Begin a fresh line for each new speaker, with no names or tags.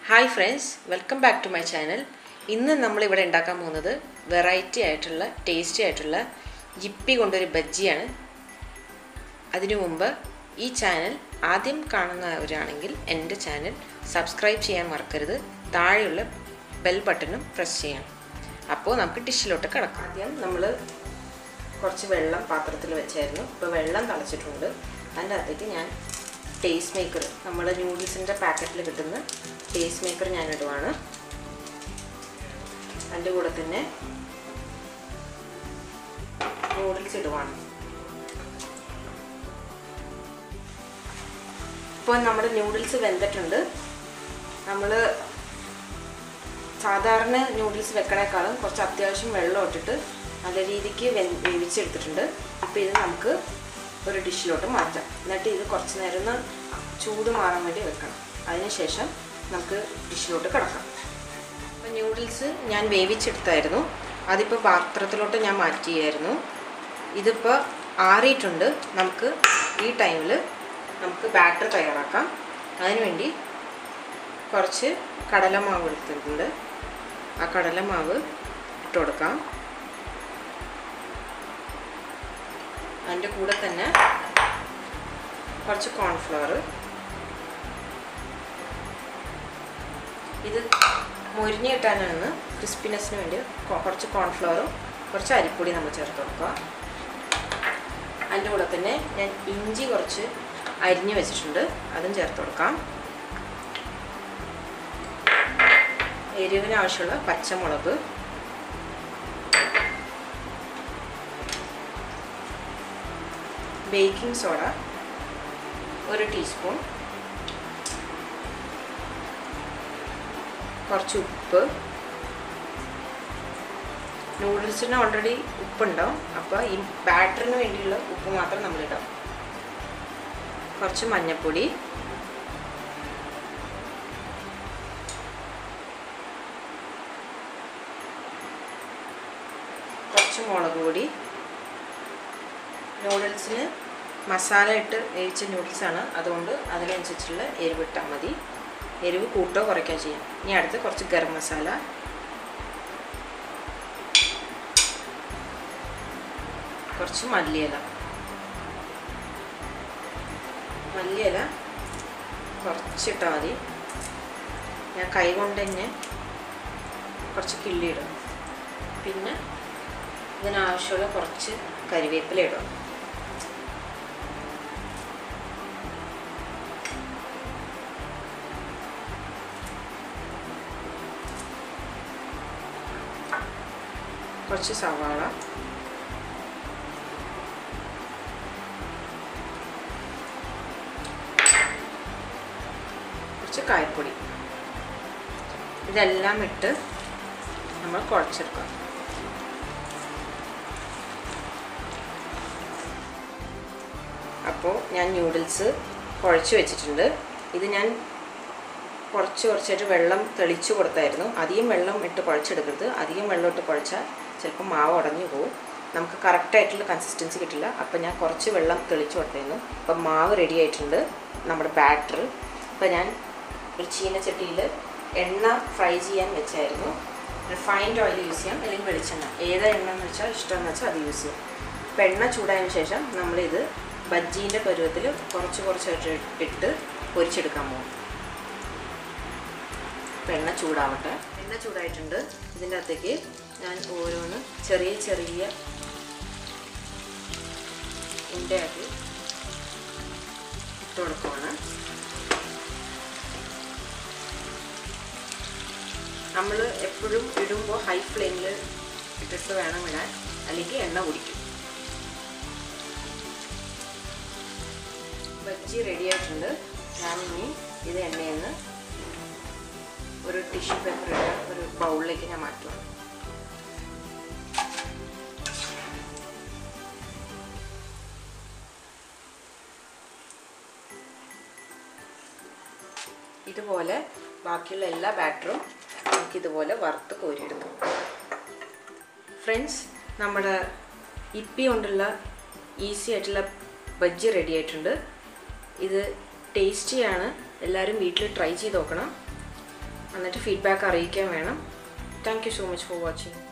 hi friends welcome back to my channel ഇന്ന് നമ്മളിവിടെ ഉണ്ടാക്കാൻ പോകുന്നത് വെറൈറ്റി ആയിട്ടുള്ള ടേസ്റ്റി ആയിട്ടുള്ള ജിപ്പി കൊണ്ടൊരു ബജ്ജിയാണ് അതിനു മുമ്പ് ഈ ചാനൽ ആദ്യം കാണുന്നവരാണെങ്കിൽ എൻ്റെ ചാനൽ സബ്സ്ക്രൈബ് ചെയ്യാൻ മറക്കരുത് താഴെയുള്ള ബെൽ ബട്ടണും പ്രസ് ചെയ്യണം അപ്പോൾ നമുക്ക് ഡിഷിലോട്ട് കിടക്കാം ആദ്യം നമ്മൾ കുറച്ച് വെള്ളം പാത്രത്തിൽ വെച്ചായിരുന്നു ഇപ്പോൾ വെള്ളം തിളച്ചിട്ടുണ്ട് അതിൻ്റെ അകത്തേക്ക് ഞാൻ ടേസ്റ്റ് മേക്കർ നമ്മൾ നൂഡിൽസിൻ്റെ പാക്കറ്റിൽ കിട്ടുന്ന ടേസ്റ്റ് മേക്കർ ഞാൻ ഇടുവാണ് അതിൻ്റെ കൂടെ തന്നെ നൂഡിൽസ് ഇടുവാണ് ഇപ്പോൾ നമ്മുടെ നൂഡിൽസ് വെന്തിട്ടുണ്ട് നമ്മൾ സാധാരണ നൂഡിൽസ് വെക്കണേക്കാളും കുറച്ച് അത്യാവശ്യം വെള്ളം ഇട്ടിട്ട് നല്ല രീതിക്ക് വെ വേവിച്ചെടുത്തിട്ടുണ്ട് അപ്പോൾ ഇത് നമുക്ക് ഒരു ഡിഷിലോട്ട് മാറ്റാം എന്നിട്ട് ഇത് കുറച്ച് നേരം ഒന്ന് ചൂട് മാറാൻ വേണ്ടി വെക്കണം അതിനുശേഷം നമുക്ക് ഡിഷിലോട്ട് കിടക്കാം അപ്പോൾ ന്യൂഡിൽസ് ഞാൻ വേവിച്ചെടുത്തായിരുന്നു അതിപ്പോൾ പാത്രത്തിലോട്ട് ഞാൻ മാറ്റിയായിരുന്നു ഇതിപ്പോൾ ആറിയിട്ടുണ്ട് നമുക്ക് ഈ ടൈമിൽ നമുക്ക് ബാറ്റർ തയ്യാറാക്കാം അതിനുവേണ്ടി കുറച്ച് കടലമാവ് എടുത്തിട്ടുണ്ട് ആ കടലമാവ് ഇട്ട് കൊടുക്കാം അതിൻ്റെ കൂടെ തന്നെ കുറച്ച് കോൺഫ്ലവർ ഇത് മൊരിഞ്ഞ് കിട്ടാനാണ് ക്രിസ്പിനെസ്സിന് വേണ്ടി കുറച്ച് കോൺഫ്ലവറും കുറച്ച് അരിപ്പൊടി നമ്മൾ ചേർത്ത് കൊടുക്കുക അതിൻ്റെ കൂടെ തന്നെ ഞാൻ ഇഞ്ചി കുറച്ച് അരിഞ്ഞ് വെച്ചിട്ടുണ്ട് അതും ചേർത്ത് കൊടുക്കാം എരിവിന് ആവശ്യമുള്ള പച്ചമുളക് ബേക്കിംഗ് സോഡ ഒരു ടീസ്പൂൺ കുറച്ച് ഉപ്പ് നൂഡിൽസിന് ഓൾറെഡി ഉപ്പുണ്ടാവും അപ്പോൾ ഈ ബാറ്ററിന് വേണ്ടിയുള്ള ഉപ്പ് മാത്രം നമ്മളിടാം കുറച്ച് മഞ്ഞൾപ്പൊടി കുറച്ച് മുളക് പൊടി നൂഡിൽസിന് മസാല ഇട്ട് വേവിച്ച നൂഡിൽസാണ് അതുകൊണ്ട് അതിനനുസരിച്ചുള്ള എരിവ് ഇട്ടാൽ മതി എരിവ് കൂട്ടോ കുറയ്ക്കാൻ ചെയ്യാം ഇനി അടുത്ത് കുറച്ച് ഗരം മസാല കുറച്ച് മല്ലിയില മല്ലിയില കുറച്ചിട്ടാൽ മതി ഞാൻ കൈ കൊണ്ട് തന്നെ കുറച്ച് കിള്ളിയിടും പിന്നെ ഇതിനാവശ്യമുള്ള കുറച്ച് കരിവേപ്പില ഇടും കുറച്ച് സവാള കുറച്ച് കായപ്പൊടി ഇതെല്ലാം ഇട്ട് നമ്മൾ കുഴച്ചെടുക്കാം അപ്പോൾ ഞാൻ ന്യൂഡിൽസ് കുഴച്ച് വെച്ചിട്ടുണ്ട് ഇത് ഞാൻ കുറച്ച് കുറച്ചായിട്ട് വെള്ളം തെളിച്ച് കൊടുത്തായിരുന്നു അധികം വെള്ളം ഇട്ട് കുഴച്ചെടുക്കരുത് അധികം വെള്ളം ഇട്ട് കുഴച്ചാൽ ചിലപ്പോൾ മാവ് ഉടഞ്ഞു പോകും നമുക്ക് കറക്റ്റായിട്ടുള്ള കൺസിസ്റ്റൻസി കിട്ടില്ല അപ്പോൾ ഞാൻ കുറച്ച് വെള്ളം തെളിച്ച് കൊടുത്തായിരുന്നു അപ്പം മാവ് റെഡി ആയിട്ടുണ്ട് നമ്മുടെ ബാറ്റർ അപ്പോൾ ഞാൻ ഒരു ചീനച്ചട്ടിയിൽ എണ്ണ ഫ്രൈ ചെയ്യാൻ വെച്ചായിരുന്നു റിഫൈൻഡ് ഓയിൽ യൂസ് ചെയ്യാം അല്ലെങ്കിൽ വെളിച്ചെണ്ണ ഏതാ എണ്ണ എന്ന് വെച്ചാൽ ഇഷ്ടമെന്ന് വെച്ചാൽ അത് യൂസ് ചെയ്യാം അപ്പോൾ എണ്ണ ചൂടായതിനു ശേഷം നമ്മളിത് ബജ്ജീൻ്റെ പരുവത്തിൽ കുറച്ച് കുറച്ചായിട്ട് ഇട്ട് പൊരിച്ചെടുക്കാൻ പോകും അപ്പോൾ എണ്ണ ചൂടാവട്ടെ എണ്ണ ചൂടായിട്ടുണ്ട് ഇതിൻ്റെ അകത്തേക്ക് ഞാൻ ഓരോന്ന് ചെറിയ ചെറിയ ഉണ്ടയാക്കി ഇട്ട് കൊടുക്കുവാണ് നമ്മൾ എപ്പോഴും ഇടുമ്പോൾ ഹൈ ഫ്ലെയിമിൽ ഇട്ടിട്ട് വേണം ഇടാൻ അല്ലെങ്കിൽ എണ്ണ കുടിക്കും ബജ്ജി റെഡി ആയിട്ടുണ്ട് ഞാൻ ഇനി ഇത് എണ്ണയിൽ നിന്ന് ഒരു ടിഷ്യൂ പേപ്പർ ഇട്ട് ഒരു ബൗളിലേക്ക് ഞാൻ മാറ്റും ഇതുപോലെ ബാക്കിയുള്ള എല്ലാ ബാറ്ററും നമുക്കിതുപോലെ വറുത്ത് കോരിയെടുക്കാം ഫ്രണ്ട്സ് നമ്മുടെ ഇപ്പി കൊണ്ടുള്ള ഈസി ആയിട്ടുള്ള ബജ്ജി റെഡി ആയിട്ടുണ്ട് ഇത് ടേസ്റ്റിയാണ് എല്ലാവരും വീട്ടിൽ ട്രൈ ചെയ്ത് നോക്കണം എന്നിട്ട് ഫീഡ്ബാക്ക് അറിയിക്കാൻ വേണം thank you so much for watching